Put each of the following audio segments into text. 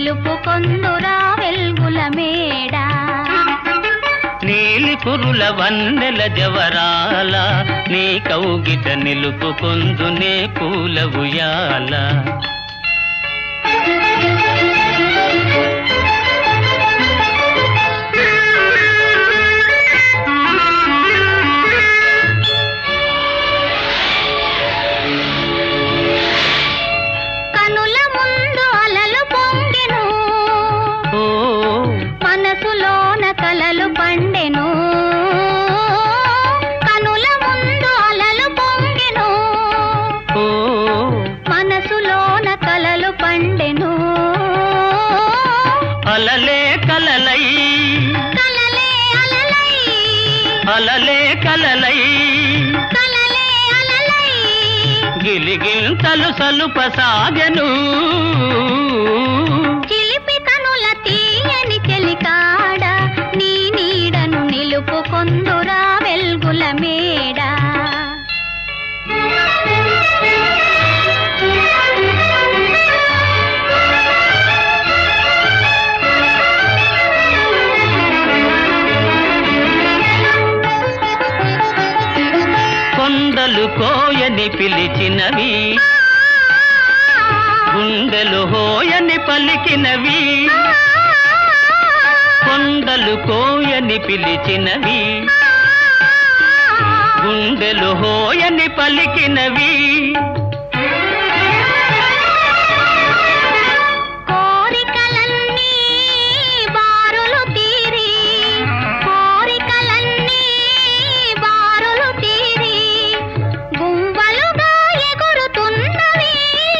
నిలుపుకొందురా వెల్గుల మేడ నీలి కురుల వన్నెల జవరాల నీ కౌగిట నిలుపుకొందునే పూల ఉయ్యాల కనుల ముందు అలలు పొంగెను ఓ మనసులోన కలలు పండెను కనుల ముందు అలలు పొంగెను ఓ మనసులోన కలలు పండెను అలలే కలలై కలలే అలలై అలలే కలలై కలలే అలలై గిలిగింతలు సలుప సాగను చిలిపి కనుల తీయని చెలికాడ నీ నీడను నిలుపుకొందురా వెల్గుల మేడ కొండలు కోయని పిలిచినవి గుండెలు హోయని పలికినవి కొండలు కోయని పిలిచినవి గుండెలు హోయని పలికినవి కోరికలన్నీ బారులు తీరి కోరికలన్నీ బారులు తీరి గుంవలుగా ఎగురుతున్నవి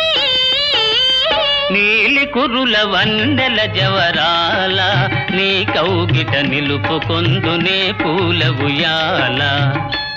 నీలి కురుల వన్నెల జవరాల నీ కౌగిట నిలుపుకొందునే పూల ఉయ్యాల